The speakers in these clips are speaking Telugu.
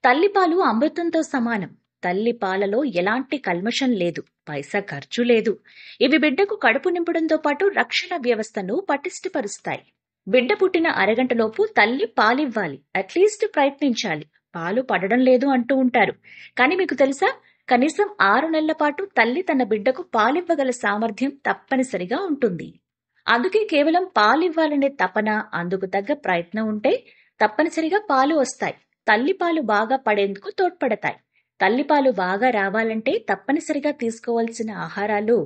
తల్లిపాలు అమృతంతో సమానం తల్లి పాలలో ఎలాంటి కల్మషం లేదు పైసా ఖర్చు లేదు ఇవి బిడ్డకు కడుపు నింపడంతో పాటు రక్షణ వ్యవస్థను పటిష్టపరుస్తాయి బిడ్డ పుట్టిన అరగంటలోపు తల్లి పాలివ్వాలి అట్లీస్ట్ ప్రయత్నించాలి పాలు పడడం లేదు అంటూ ఉంటారు కానీ మీకు తెలుసా కనీసం ఆరు నెలల పాటు తల్లి తన బిడ్డకు పాలివ్వగల సామర్థ్యం తప్పనిసరిగా ఉంటుంది అందుకే కేవలం పాలివ్వాలనే తపన అందుకు తగ్గ ప్రయత్నం ఉంటే తప్పనిసరిగా పాలు వస్తాయి తల్లిపాలు బాగా పడేందుకు తోడ్పడతాయి తల్లిపాలు బాగా రావాలంటే తప్పనిసరిగా తీసుకోవాల్సిన ఆహారాలు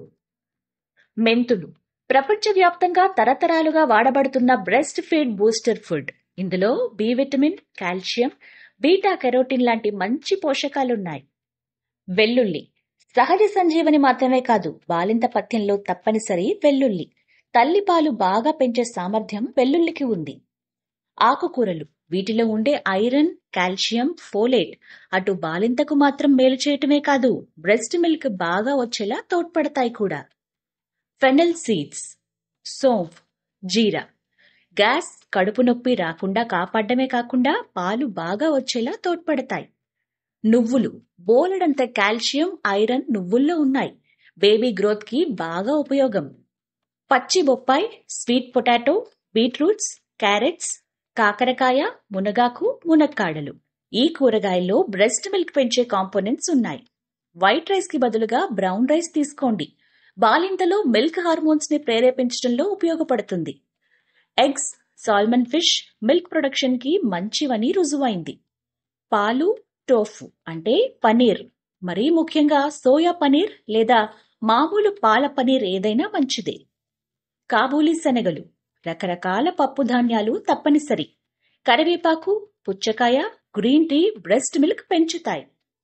మెంతులు ప్రపంచవ్యాప్తంగా తరతరాలుగా వాడబడుతున్న బ్రెస్ట్ ఫీడ్ బూస్టర్ ఫుడ్ ఇందులో B vitamin calcium beta carotene లాంటి మంచి పోషకాలున్నాయి వెల్లుల్లి సహజ సంజీవని మాత్రమే కాదు బాలింత పథ్యంలో తప్పనిసరి వెల్లుల్లి తల్లిపాలు బాగా పెంచే సామర్థ్యం వెల్లుల్లికి ఉంది ఆకుకూరలు వీటిలో ఉండే ఐరన్ కాల్షియం ఫోలేట్ అటు బాలింతకు మాత్రం మేలు చేయటమే కాదు బ్రెస్ట్ మిల్క్ బాగా వచ్చేలా తోడ్పడతాయి కూడా ఫెనల్ సీడ్స్ సోంఫ్ జీరా గ్యాస్ కడుపు నొప్పి రాకుండా కాపాడమే కాకుండా పాలు బాగా వచ్చేలా తోడ్పడతాయి నువ్వులు బోలెడంత కాల్షియం ఐరన్ నువ్వుల్లో ఉన్నాయి బేబీ గ్రోత్ కి బాగా ఉపయోగం పచ్చి బొప్పాయి స్వీట్ పొటాటో బీట్రూట్స్ క్యారెట్స్ కాకరకాయ మునగాకు మునక్కాడలు ఈ కూరగాయల్లో బ్రెస్ట్ మిల్క్ పెంచే కాంపోనెంట్స్ ఉన్నాయి వైట్ రైస్ కి బదులుగా బ్రౌన్ రైస్ తీసుకోండి బాలింతలో మిల్క్ హార్మోన్స్ ని ప్రేరేపించడంలో ఉపయోగపడుతుంది eggs salmon fish milk production కి మంచివని రుజువైంది పాలు టోఫు అంటే పనీర్ మరీ ముఖ్యంగా సోయా పనీర్ లేదా మామూలు పాల పనీర్ ఏదైనా మంచిదే కాబూలీ శనగలు రకరకాల పప్పు ధాన్యాలు తప్పనిసరి కరివేపాకు పుచ్చకాయ గ్రీన్ టీ బ్రెస్ట్ మిల్క్ పెంచుతాయి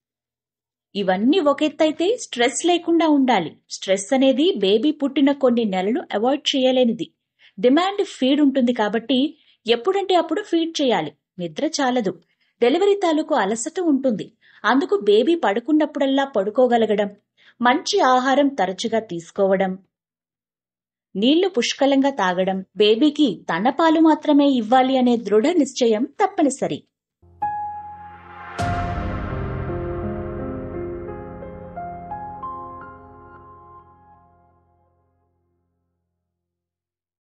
ఇవన్నీ ఒకెత్తైతే స్ట్రెస్ లేకుండా ఉండాలి స్ట్రెస్ అనేది బేబీ పుట్టిన కొన్ని నెలలు అవాయిడ్ చేయలేనిది డిమాండ్ ఫీడ్ ఉంటుంది కాబట్టి ఎప్పుడంటే అప్పుడు ఫీడ్ చేయాలి నిద్ర చాలదు డెలివరీ తాలూకు అలసట ఉంటుంది అందుకు బేబీ పడుకున్నప్పుడల్లా పడుకోగలగడం మంచి ఆహారం తరచుగా తీసుకోవడం నీళ్లు పుష్కలంగా తాగడం బేబీకి తన పాలు మాత్రమే ఇవ్వాలి అనే దృఢ నిశ్చయం తప్పనిసరి